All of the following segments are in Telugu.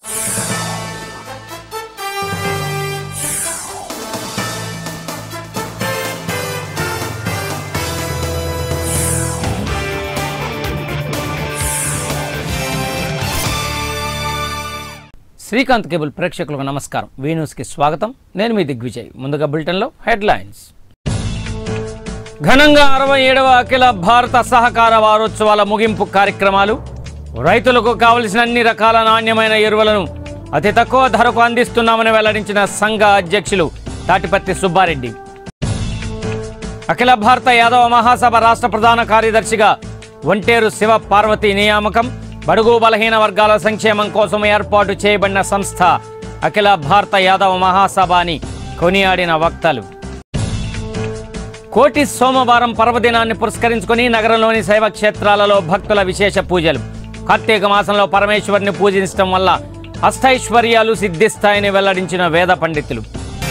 శ్రీకాంత్ కేబుల్ ప్రేక్షకులకు నమస్కారం వీ న్యూస్కి స్వాగతం నేను మీ దిగ్విజయ్ ముందుగా బులెటిన్లో హెడ్లైన్స్ ఘనంగా అరవై ఏడవ అఖిల భారత సహకార వారోత్సవాల ముగింపు కార్యక్రమాలు రైతులకు కావలసిన అన్ని రకాల నాణ్యమైన ఎరువులను అతి తక్కువ ధరకు అందిస్తున్నామని వెల్లడించిన సంఘ అధ్యక్షులు తాటిపత్తి సుబ్బారెడ్డి అఖిల భారత యాదవ మహాసభ రాష్ట్ర ప్రధాన కార్యదర్శిగా ఒంటేరు శివ పార్వతి నియామకం బడుగు బలహీన వర్గాల సంక్షేమం కోసం ఏర్పాటు చేయబడిన సంస్థ అఖిల భారత యాదవ మహాసభ అని కొనియాడిన వక్తలు కోటి సోమవారం పర్వదినాన్ని పురస్కరించుకొని నగరంలోని శైవ క్షేత్రాలలో భక్తుల విశేష పూజలు కార్తీక మాసంలో పరమేశ్వరిని పూజించడం వల్ల అష్టైశ్వర్యాలు సిద్ధిస్తాయని వెల్లడించిన వేద పండితులు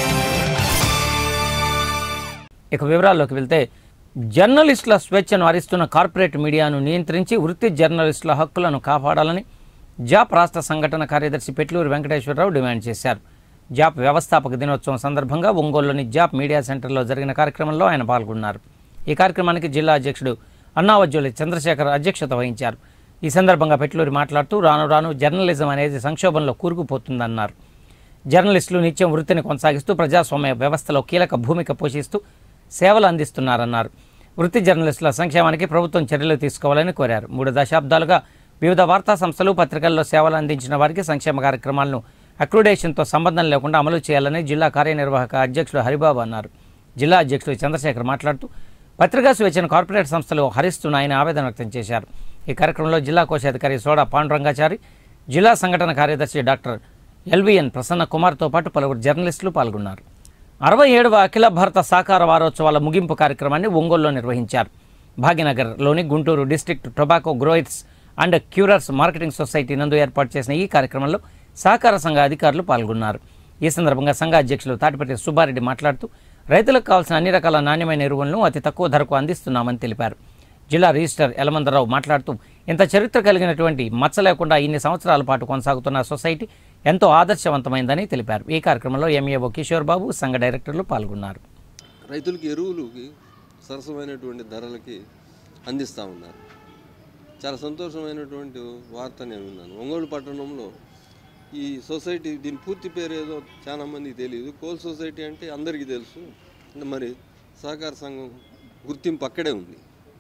ఇక వివరాల్లోకి వెళ్తే జర్నలిస్టుల స్వేచ్ఛను హరిస్తున్న కార్పొరేట్ మీడియాను నియంత్రించి వృత్తి జర్నలిస్టుల హక్కులను కాపాడాలని జాప్ రాష్ట్ర సంఘటన కార్యదర్శి పెట్లూరు వెంకటేశ్వరరావు డిమాండ్ చేశారు జాప్ వ్యవస్థాపక దినోత్సవం సందర్భంగా ఒంగోలులోని జాప్ మీడియా సెంటర్లో జరిగిన కార్యక్రమంలో ఆయన పాల్గొన్నారు ఈ కార్యక్రమానికి జిల్లా అధ్యక్షుడు అన్నావజ్జోలి చంద్రశేఖర్ అధ్యక్షత వహించారు ఈ సందర్భంగా పెట్లూరి మాట్లాడుతూ రాను రాను జర్నలిజం అనేది సంక్షోభంలో కూరుకుపోతుందన్నారు జర్నలిస్టులు నిత్యం వృత్తిని కొనసాగిస్తూ ప్రజాస్వామ్య వ్యవస్థలో కీలక భూమిక పోషిస్తూ సేవలు అందిస్తున్నారన్నారు వృత్తి జర్నలిస్టుల సంక్షేమానికి ప్రభుత్వం చర్యలు తీసుకోవాలని కోరారు మూడు దశాబ్దాలుగా వివిధ వార్తా సంస్థలు పత్రికల్లో సేవలు అందించిన వారికి సంక్షేమ కార్యక్రమాలను అక్రిడేషన్తో సంబంధం లేకుండా అమలు చేయాలని జిల్లా కార్యనిర్వాహక అధ్యక్షుడు హరిబాబు అన్నారు జిల్లా అధ్యక్షుడు చంద్రశేఖర్ మాట్లాడుతూ పత్రికా స్వేచ్ఛను కార్పొరేట్ సంస్థలు హరిస్తున్నాయని ఆవేదన వ్యక్తం చేశారు ఈ కార్యక్రమంలో జిల్లా కోశాధికారి సోడా పాండురంగాచారి జిల్లా సంఘటన కార్యదర్శి డాక్టర్ ఎల్విఎన్ ప్రసన్న కుమార్తో పాటు పలువురు జర్నలిస్టులు పాల్గొన్నారు అరవై ఏడవ అఖిల భారత సాకార వారోత్సవాల ముగింపు కార్యక్రమాన్ని ఒంగోలులో నిర్వహించారు భాగ్యనగర్లోని Guntur district tobacco growers and curers marketing society నందు ఏర్పాటు చేసిన ఈ కార్యక్రమంలో సహకార సంఘ అధికారులు పాల్గొన్నారు ఈ సందర్భంగా సంఘ అధ్యక్షులు తాటిపట్టి సుబ్బారెడ్డి మాట్లాడుతూ రైతులకు కావాల్సిన అన్ని రకాల నాణ్యమైన ఎరువులను అతి తక్కువ ధరకు అందిస్తున్నామని తెలిపారు జిల్లా రిజిస్టర్ యలమందరావు మాట్లాడుతూ ఇంత చరిత్ర కలిగినటువంటి మచ్చ లేకుండా ఇన్ని సంవత్సరాల పాటు కొనసాగుతున్న సొసైటీ ఎంతో ఆదర్శవంతమైందని తెలిపారు ఈ కార్యక్రమంలో ఎంఏఓ కిషోర్ బాబు సంఘ డైరెక్టర్లు పాల్గొన్నారు రైతులకి ఎరువులకి సరసమైనటువంటి ధరలకి అందిస్తూ ఉన్నారు చాలా సంతోషమైనటువంటి వార్త నేను విన్నాను ఒంగోలు పట్టణంలో ఈ సొసైటీ దీని పూర్తి పేరు ఏదో చాలా మందికి తెలియదు కోల్ సొసైటీ అంటే అందరికీ తెలుసు మరి సహకార సంఘం గుర్తింపు అక్కడే ఉంది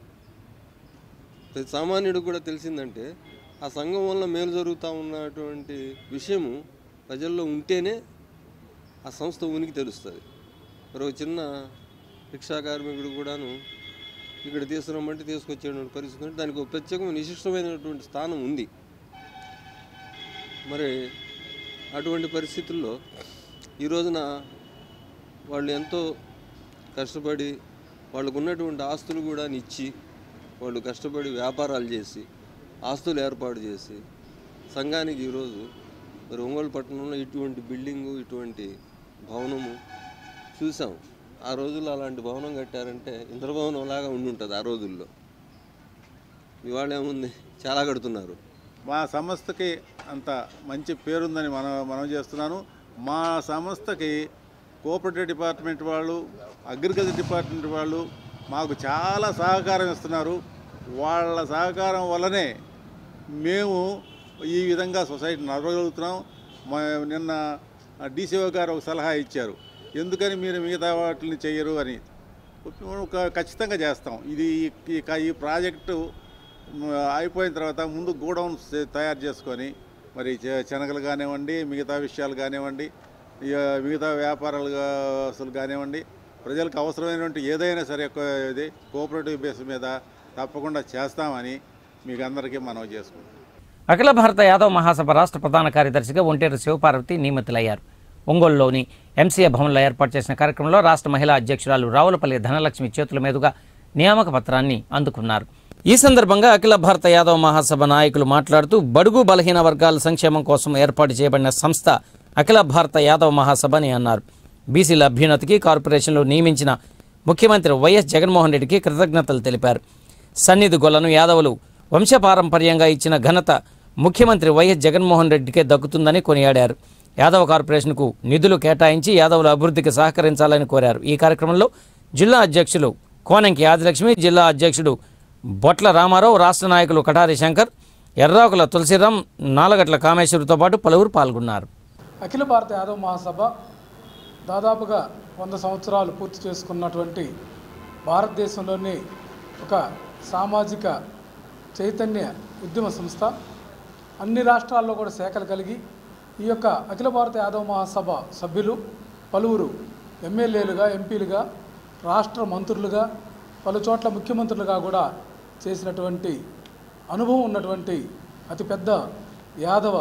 ప్రతి సామాన్యుడు కూడా తెలిసిందంటే ఆ సంఘం వల్ల మేలు జరుగుతూ ఉన్నటువంటి విషయము ప్రజల్లో ఉంటేనే ఆ సంస్థ ఉనికి తెలుస్తుంది మరి ఒక చిన్న రిక్షా కార్మికుడు కూడాను ఇక్కడ తీసుకురమ్మంటే తీసుకొచ్చేటువంటి పరిస్థితి ఉంటే దానికి ఒక ప్రత్యేకమైన విశిష్టమైనటువంటి స్థానం ఉంది మరి అటువంటి పరిస్థితుల్లో ఈ రోజున వాళ్ళు ఎంతో కష్టపడి వాళ్ళకు ఉన్నటువంటి ఆస్తులు కూడా ఇచ్చి వాళ్ళు కష్టపడి వ్యాపారాలు చేసి ఆస్తులు ఏర్పాటు చేసి సంఘానికి ఈరోజు మరి ఒంగోలు పట్టణంలో ఇటువంటి బిల్డింగు ఇటువంటి భవనము చూసాం ఆ రోజుల్లో అలాంటి భవనం కట్టారంటే ఇంద్రభవనం లాగా ఉండి ఉంటుంది ఆ రోజుల్లో ఇవాళ ఏముంది చాలా కడుతున్నారు మా సంస్థకి అంత మంచి పేరుందని మనం మనం చేస్తున్నాను మా సంస్థకి కోఆపరేటివ్ డిపార్ట్మెంట్ వాళ్ళు అగ్రికల్చర్ డిపార్ట్మెంట్ వాళ్ళు మాకు చాలా సహకారం ఇస్తున్నారు వాళ్ళ సహకారం వల్లనే మేము ఈ విధంగా సొసైటీ నడవగలుగుతున్నాం మా నిన్న డీసీఓ గారు ఒక సలహా ఇచ్చారు ఎందుకని మీరు మిగతా వాటిని చెయ్యరు అని ఒక ఖచ్చితంగా చేస్తాం ఇది ఈ- ఈ ప్రాజెక్టు మ, అయిపోయిన తర్వాత ముందు గోడౌన్స్ తయారు చేసుకొని మరి చె- శనగలు కానివ్వండి మిగతా విషయాలు కానివ్వండి ఇక మిగతా వ్యాపారాలు గా- అసలు కానివ్వండి ప్రజలకు అవసరమైనటువంటి ఏదైనా సరే ఒక ఇది కోఆపరేటివ్ బేస్ మీద తప్పకుండా చేస్తామని మీకు అందరికీ మనవి చేసుకుంటాం అఖిల భారత యాదవ్ మహాసభ రాష్ట్ర ప్రధాన కార్యదర్శిగా ఒంటేరు శివపార్వతి నియమితులయ్యారు ఒంగోలులోని ఎంసీఏ భవన్లో ఏర్పాటు చేసిన కార్యక్రమంలో రాష్ట్ర మహిళా అధ్యక్షురాలు రావులపల్లి ధనలక్ష్మి చేతుల మీదుగా నియామక పత్రాన్ని అందుకున్నారు ఈ సందర్భంగా అఖిల భారత యాదవ్ మహాసభ నాయకులు మాట్లాడుతూ బడుగు బలహీన వర్గాల సంక్షేమం కోసం ఏర్పాటు చేయబడిన సంస్థ అఖిల భారత యాదవ్ మహాసభ అని అన్నారు బీసీల అభ్యున్నతికి కార్పొరేషన్లో నియమించిన ముఖ్యమంత్రి వైఎస్ జగన్మోహన్ రెడ్డికి కృతజ్ఞతలు తెలిపారు సన్నిధి గొల్లను యాదవులు వంశపారంపర్యంగా ఇచ్చిన ఘనత ముఖ్యమంత్రి వైఎస్ జగన్మోహన్ రెడ్డికే దక్కుతుందని కొనియాడారు యాదవ కార్పొరేషన్కు నిధులు కేటాయించి యాదవుల అభివృద్ధికి సహకరించాలని కోరారు ఈ కార్యక్రమంలో జిల్లా అధ్యక్షులు కోనంకి ఆదిలక్ష్మి జిల్లా అధ్యక్షుడు బొట్ల రామారావు రాష్ట్ర నాయకులు కటారి శంకర్ ఎర్రాకుల తులసిరాం నాలగట్ల కామేశ్వరితో పాటు పలువురు పాల్గొన్నారు అఖిల భారత యాదవ మహాసభ దాదాపుగా వంద సంవత్సరాలు పూర్తి చేసుకున్నటువంటి భారతదేశంలోని ఒక సామాజిక చైతన్య ఉద్యమ సంస్థ అన్ని రాష్ట్రాల్లో కూడా శాఖలు కలిగి ఈ యొక్క అఖిల భారత యాదవ మహాసభ సభ్యులు పలువురు ఎమ్మెల్యేలుగా ఎంపీలుగా రాష్ట్ర మంత్రులుగా పలు చోట్ల ముఖ్యమంత్రులుగా కూడా చేసినటువంటి అనుభవం ఉన్నటువంటి అతిపెద్ద యాదవ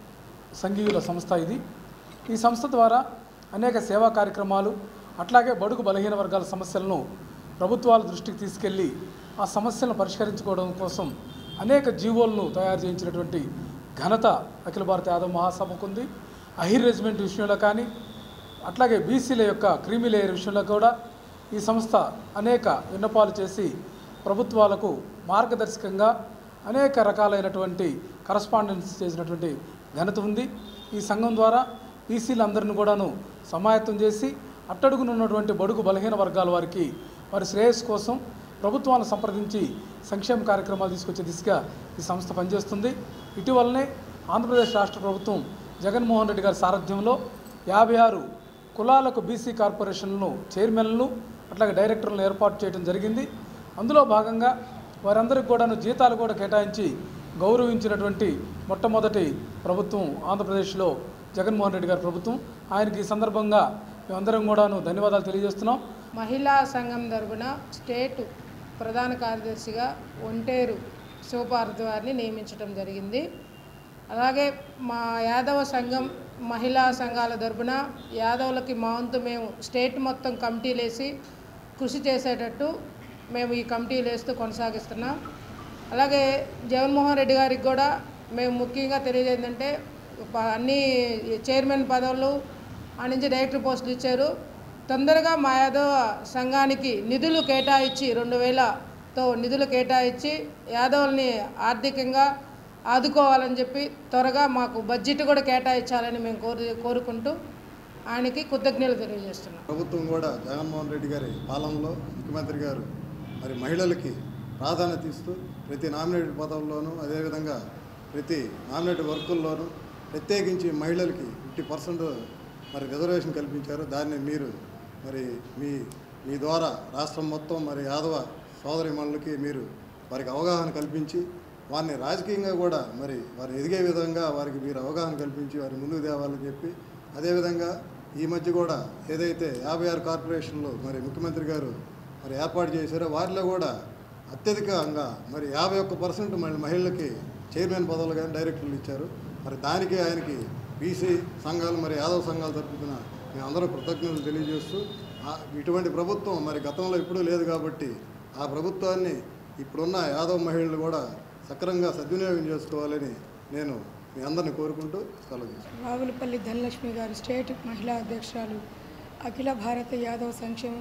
సంఘీయుల సంస్థ ఇది ఈ సంస్థ ద్వారా అనేక సేవా కార్యక్రమాలు అట్లాగే బడుగు బలహీన వర్గాల సమస్యలను ప్రభుత్వాల దృష్టికి తీసుకెళ్ళి ఆ సమస్యలను పరిష్కరించుకోవడం కోసం అనేక జీవోలను తయారు చేయించినటువంటి ఘనత అఖిల భారత యాదవ మహాసభకు ఉంది అహిర్ రెజిమెంట్ విషయంలో కానీ అట్లాగే బీసీల యొక్క క్రీమీ లేయర్ విషయంలో కూడా ఈ సంస్థ అనేక విన్నపాలు చేసి ప్రభుత్వాలకు మార్గదర్శకంగా అనేక రకాలైనటువంటి కరస్పాండెన్స్ చేసినటువంటి ఘనత ఉంది ఈ సంఘం ద్వారా బీసీలందరిని కూడాను సమాయత్తం చేసి అట్టడుగునున్నటువంటి బడుగు బలహీన వర్గాల వారికి వారి శ్రేయస్సు కోసం ప్రభుత్వాలను సంప్రదించి సంక్షేమ కార్యక్రమాలు తీసుకొచ్చే దిశగా ఈ సంస్థ పనిచేస్తుంది ఇటీవలనే ఆంధ్రప్రదేశ్ రాష్ట్ర ప్రభుత్వం జగన్మోహన్ రెడ్డి గారి సారథ్యంలో యాభై ఆరు కులాలకు బీసీ కార్పొరేషన్లను చైర్మన్లను అట్లాగే డైరెక్టర్లను ఏర్పాటు చేయడం జరిగింది అందులో భాగంగా వారందరికీ కూడాను జీతాలు కూడా కేటాయించి గౌరవించినటువంటి మొట్టమొదటి ప్రభుత్వం ఆంధ్రప్రదేశ్లో జగన్మోహన్ రెడ్డి గారి ప్రభుత్వం ఆయనకి ఈ సందర్భంగా మేమందరం కూడాను ధన్యవాదాలు తెలియజేస్తున్నాం మహిళా సంఘం తరపున స్టేట్ ప్రధాన కార్యదర్శిగా ఒంటేరు శివపార్వతి వారిని నియమించడం జరిగింది అలాగే మా యాదవ సంఘం మహిళా సంఘాల తరపున యాదవులకి మా వంతు మేము స్టేట్ మొత్తం కమిటీలు వేసి కృషి చేసేటట్టు మేము ఈ కమిటీలు వేస్తూ కొనసాగిస్తున్నాం అలాగే జగన్మోహన్ రెడ్డి గారికి కూడా మేము ముఖ్యంగా తెలియజేందంటే ప- అన్ని చైర్మన్ పదవులు ఆ నుంచి డైరెక్టర్ పోస్టులు ఇచ్చారు తొందరగా మా యాదవ సంఘానికి నిధులు కేటాయించి రెండు వేలతో నిధులు కేటాయించి యాదవుల్ని ఆర్థికంగా ఆదుకోవాలని చెప్పి త్వరగా మాకు బడ్జెట్ కూడా కేటాయించాలని మేము కోరు కోరుకుంటూ ఆయనకి కృతజ్ఞతలు తెలియజేస్తున్నాం ప్రభుత్వం కూడా జగన్మోహన్ రెడ్డి గారి పాలనలో ముఖ్యమంత్రి గారు మరి మహిళలకి ప్రాధాన్యత ఇస్తూ ప్రతి నామినేటెడ్ పదవుల్లోనూ అదేవిధంగా ప్రతి నామినేటెడ్ వర్కుల్లోనూ ప్రత్యేకించి మహిళలకి ఫిఫ్టీ పర్సెంట్ మరి రిజర్వేషన్ కల్పించారు దాన్ని మీరు మరి మీ మీ ద్వారా రాష్ట్రం మొత్తం మరి యాదవ సోదరిమణులకి మీరు వారికి అవగాహన కల్పించి వారిని రాజకీయంగా కూడా మరి వారు ఎదిగే విధంగా వారికి మీరు అవగాహన కల్పించి వారి ముందుకు తేవాలని చెప్పి అదేవిధంగా ఈ మధ్య కూడా ఏదైతే యాభై ఆరు కార్పొరేషన్లు మరి ముఖ్యమంత్రి గారు మరి ఏర్పాటు చేశారో వారిలో కూడా అత్యధికంగా మరి యాభై ఒక్క పర్సెంట్ మళ్ళీ మహిళలకి చైర్మన్ పదవులు కానీ డైరెక్టర్లు ఇచ్చారు మరి దానికి ఆయనకి బీసీ సంఘాలు మరి యాదవ సంఘాలు తరపున మేము అందరూ కృతజ్ఞతలు తెలియజేస్తూ ఆ- ఇటువంటి ప్రభుత్వం మరి గతంలో ఎప్పుడూ లేదు కాబట్టి ఆ ప్రభుత్వాన్ని ఇప్పుడున్న యాదవ మహిళలు కూడా సక్రమంగా సద్వినియోగం చేసుకోవాలని నేను మీ అందరిని కోరుకుంటూ సెలవు తీసుకుంటాను. రావులపల్లి ధనలక్ష్మి గారు స్టేట్ మహిళా అధ్యక్షురాలు అఖిల భారత యాదవ్ సంక్షేమ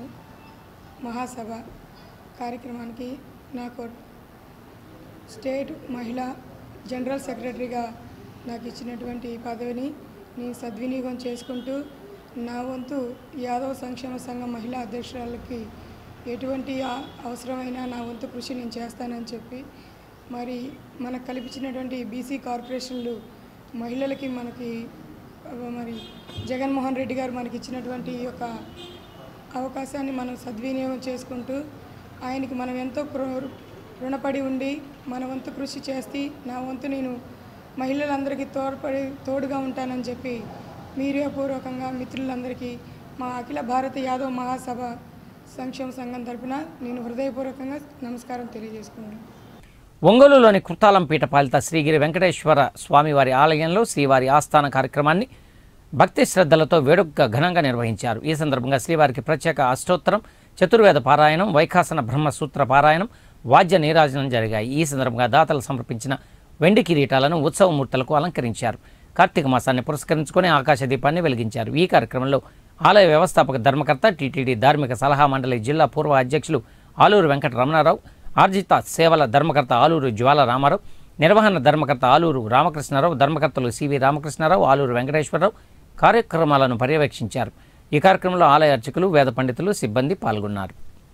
మహాసభ కార్యక్రమానికి నాకు స్టేట్ మహిళా జనరల్ సెక్రటరీగా నాకు ఇచ్చినటువంటి ఈ పదవిని నేను సద్వినియోగం చేసుకుంటూ నా వంతు యాదవ్ సంక్షేమ సంఘం మహిళా అధ్యక్షురాలకి ఎటువంటి ఆ- అవసరమైనా నా వంతు కృషి నేను చేస్తానని చెప్పి మరి మనకు కల్పించినటువంటి బీసీ కార్పొరేషన్లు మహిళలకి మనకి ఆ, మరి జగన్మోహన్ రెడ్డి గారు మనకి ఇచ్చినటువంటి ఈ యొక్క అవకాశాన్ని మనం సద్వినియోగం చేసుకుంటూ ఆయనకి మనం ఎంతో కృ- రుణపడి ఉండి మన వంతు కృషి చేసి నా వంతు నేను మహిళలందరికీ తోడ్పడి తోడుగా ఉంటానని చెప్పి మీడియాపూర్వకంగా మిత్రులందరికీ మా అఖిల భారత యాదవ్ మహాసభ సంక్షేమ సంఘం తరపున నేను హృదయపూర్వకంగా నమస్కారం తెలియజేసుకున్నాను ఒంగోలులోని కృతాలంపీఠ పాలిత శ్రీగిరి వెంకటేశ్వర స్వామివారి ఆలయంలో శ్రీవారి ఆస్థాన కార్యక్రమాన్ని భక్తి శ్రద్ధలతో వేడుకగా ఘనంగా నిర్వహించారు ఈ సందర్భంగా శ్రీవారికి ప్రత్యేక అష్టోత్తరం చతుర్వేద పారాయణం వైఖాసన బ్రహ్మసూత్ర పారాయణం వాద్య నీరాజనం జరిగాయి ఈ సందర్భంగా దాతలు సమర్పించిన వెండి కిరీటాలను ఉత్సవమూర్తులకు అలంకరించారు కార్తీక మాసాన్ని పురస్కరించుకొని ఆకాశ దీపాన్ని వెలిగించారు ఈ కార్యక్రమంలో ఆలయ వ్యవస్థాపక ధర్మకర్త టీటీడీ ధార్మిక సలహా మండలి జిల్లా పూర్వ అధ్యక్షులు ఆలూరు వెంకట రమణారావు ఆర్జిత సేవల ధర్మకర్త ఆలూరు జ్వాల రామారావు నిర్వహణ ధర్మకర్త ఆలూరు రామకృష్ణారావు ధర్మకర్తలు సివి రామకృష్ణారావు ఆలూరు వెంకటేశ్వరరావు కార్యక్రమాలను పర్యవేక్షించారు ఈ కార్యక్రమంలో ఆలయ అర్చకులు వేద పండితులు సిబ్బంది పాల్గొన్నారు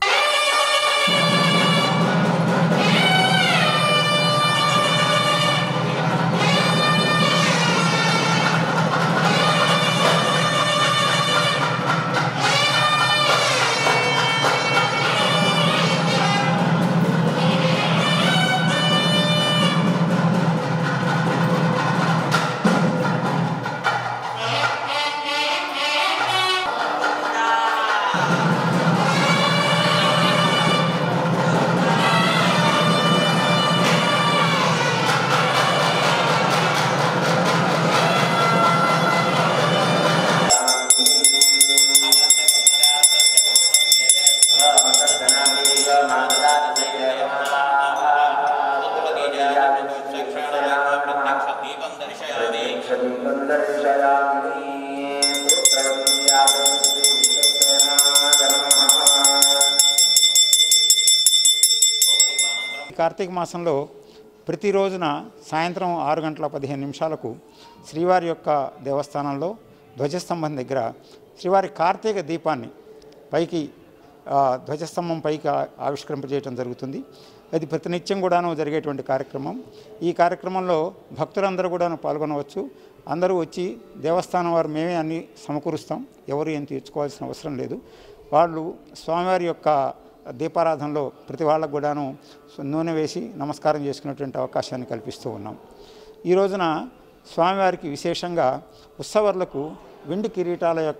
కార్తీక మాసంలో ప్రతిరోజున సాయంత్రం ఆరు గంటల పదిహేను నిమిషాలకు శ్రీవారి యొక్క దేవస్థానంలో ధ్వజస్తంభం దగ్గర శ్రీవారి కార్తీక దీపాన్ని పైకి ఆ, ధ్వజస్తంభం పైకి ఆ- ఆవిష్కరింపజేయటం జరుగుతుంది అది ప్రతినిత్యం కూడాను జరిగేటువంటి కార్యక్రమం ఈ కార్యక్రమంలో భక్తులందరూ కూడాను పాల్గొనవచ్చు అందరూ వచ్చి దేవస్థానం వారు మేమే అన్ని సమకూరుస్తాం ఎవరు ఏం తీర్చుకోవాల్సిన అవసరం లేదు వాళ్ళు స్వామివారి యొక్క దీపారాధనలో ప్రతి వాళ్ళకు కూడాను నూనె వేసి నమస్కారం చేసుకునేటువంటి అవకాశాన్ని కల్పిస్తూ ఉన్నాం ఈ రోజున స్వామివారికి విశేషంగా ఉత్సవర్లకు వెండి కిరీటాల యొక్క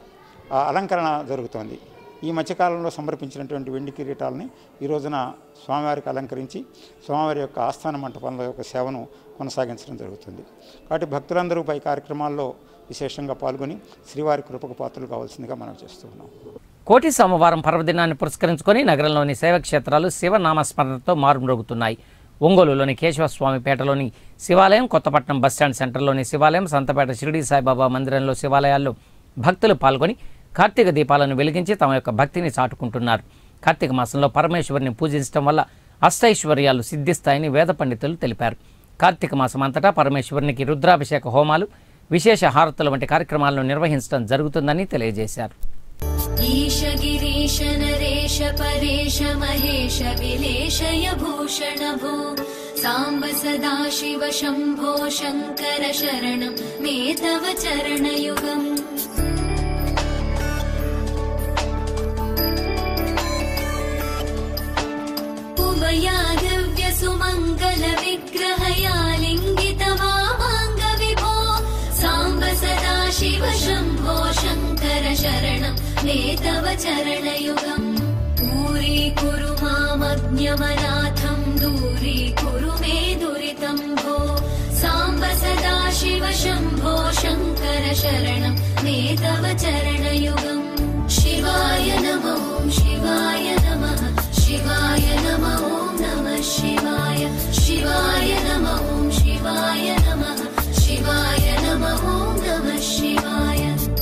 ఆ, అలంకరణ జరుగుతోంది ఈ మధ్యకాలంలో సమర్పించినటువంటి వెండి కిరీటాలని ఈ రోజున స్వామివారికి అలంకరించి స్వామివారి యొక్క ఆస్థాన మంటపంలో యొక్క సేవను కొనసాగించడం జరుగుతుంది కాబట్టి భక్తులందరూ పై కార్యక్రమాల్లో విశేషంగా పాల్గొని శ్రీవారి కృపకు పాత్రలు కావాల్సిందిగా మనం చేస్తూ ఉన్నాం కోటి సోమవారం పర్వదినాన్ని పురస్కరించుకొని నగరంలోని శైవక్షేత్రాలు శివనామస్మరణతో మారుమ్రోగుతున్నాయి ఒంగోలులోని కేశవస్వామిపేటలోని శివాలయం కొత్తపట్నం బస్టాండ్ సెంటర్లోని శివాలయం సంతపేట షిరిడి సాయిబాబా మందిరంలో శివాలయాల్లో భక్తులు పాల్గొని కార్తీక దీపాలను వెలిగించి తమ యొక్క భక్తిని చాటుకుంటున్నారు కార్తీక మాసంలో పరమేశ్వరుని పూజించడం వల్ల అష్టైశ్వర్యాలు సిద్ధిస్తాయని వేద పండితులు తెలిపారు కార్తీక మాసం అంతటా పరమేశ్వరునికి రుద్రాభిషేక హోమాలు విశేష హారతుల వంటి కార్యక్రమాలను నిర్వహించడం జరుగుతుందని తెలియజేశారు ईश गिरीश नरेश परेश महेश विलेशय भूषण भो साम्ब सदा शिव शम्भो शङ्कर शरणं मे तव चरणयुगम् उभयादिव्यसुमङ्गलविग्रहया लिङ्गितमामाङ्गविभो साम्ब सदा शिव शम्भो शङ्कर शरणं मे तव चरणयुगम् दूरीकुरु मामज्ञमनाथम् दूरीकुरु मे दुरितम् भो साम्ब सदा शिव शम्भो शङ्कर शरणं मे तव चरणयुगम् शिवाय नमो शिवाय नमः शिवाय नमो नमः शिवाय शिवाय नमो शिवाय नमः शिवाय नमो नमः शिवाय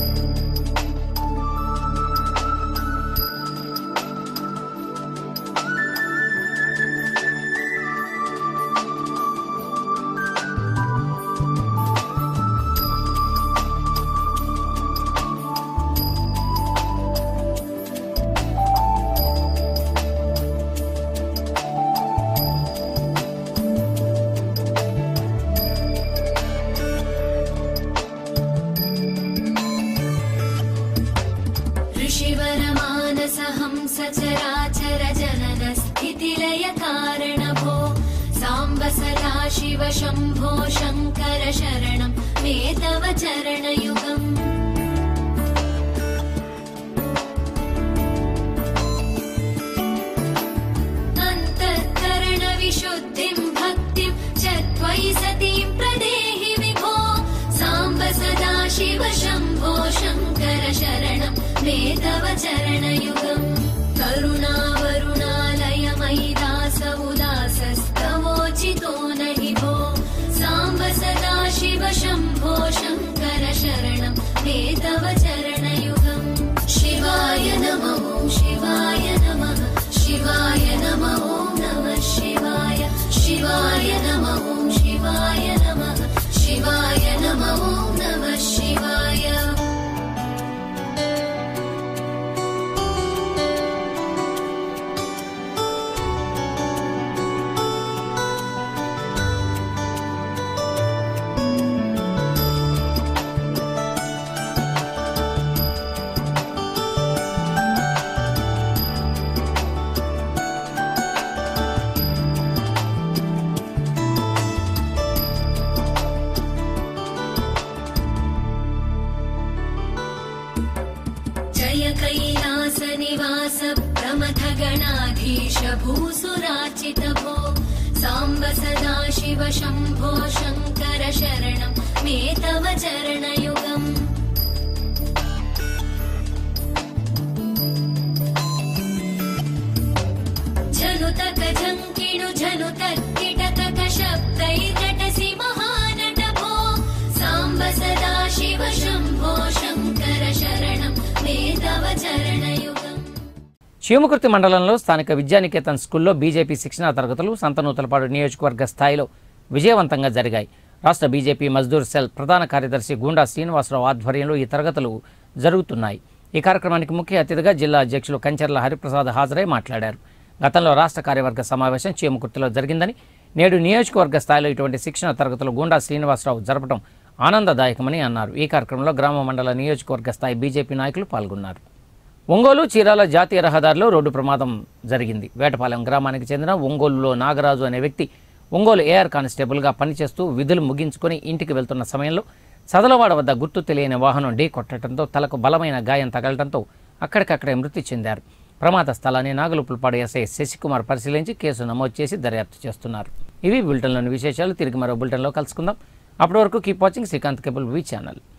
ऋषिवरमानसहंस चराचर जनन स्थितिलय कारणभो साम्ब सदा शिव शम्भो शङ्कर शरणं मे तव चरणयुगम् अन्तःकरणविशुद्धिं भक्तिं च त्वयि सतीं प्रदेहि विभो साम्ब सदा शिव शम्भो शङ्कर शरणं मे तव चरणयुगम् करुणावरुणालयमयि दास उदासस्तवोचितो न हि भो साम्ब सदा शिव शम्भो शङ्कर शरणं मे तव चरणयुगम् शिवाय नमो शिवाय नमः शिवाय नमो नमः शिवाय शिवाय नमो जय कैलासनिवास प्रमथ गणाधीश भूसुरार्चित भो साम्ब सदा शिव शम्भो शङ्कर शरणं मे तव चरणयुगम् झनुतक झङ्किणु झनुतक किटकक शब्दैर्नटसि महानट भो साम्ब सदा शिव शम्भो शङ्कर शरणं मे तव चरणयुगम् చీమకుర్తి మండలంలో స్థానిక విద్యానికేతన్ స్కూల్లో బీజేపీ శిక్షణా తరగతులు సంతనూతలపాడు నియోజకవర్గ స్థాయిలో విజయవంతంగా జరిగాయి రాష్ట్ర బీజేపీ మజ్దూర్ సెల్ ప్రధాన కార్యదర్శి గూండా శ్రీనివాసరావు ఆధ్వర్యంలో ఈ తరగతులు జరుగుతున్నాయి ఈ కార్యక్రమానికి ముఖ్య అతిథిగా జిల్లా అధ్యక్షులు కంచర్ల హరిప్రసాద్ హాజరై మాట్లాడారు గతంలో రాష్ట్ర కార్యవర్గ సమావేశం చీమకుర్తిలో జరిగిందని నేడు నియోజకవర్గ స్థాయిలో ఇటువంటి శిక్షణ తరగతులు గూండా శ్రీనివాసరావు జరపడం ఆనందదాయకమని అన్నారు ఈ కార్యక్రమంలో గ్రామ మండల నియోజకవర్గ స్థాయి బీజేపీ నాయకులు పాల్గొన్నారు ఒంగోలు చీరాల జాతీయ రహదారిలో రోడ్డు ప్రమాదం జరిగింది వేటపాలెం గ్రామానికి చెందిన ఒంగోలులో నాగరాజు అనే వ్యక్తి ఒంగోలు ఏఆర్ కానిస్టేబుల్గా పనిచేస్తూ విధులు ముగించుకొని ఇంటికి వెళ్తున్న సమయంలో సదలవాడ వద్ద గుర్తు తెలియని వాహనం ఢీ కొట్టడంతో తలకు బలమైన గాయం తగలడంతో అక్కడికక్కడే మృతి చెందారు ప్రమాద స్థలాన్ని నాగులుపులపాడు ఎస్ఐ శశికుమార్ పరిశీలించి కేసు నమోదు చేసి దర్యాప్తు చేస్తున్నారు ఇవి బులెటిన్లోని విశేషాలు తిరిగి మరో బులెటిన్లో కలుసుకుందాం అప్పటి వరకు keep watching Srikanth cable V channel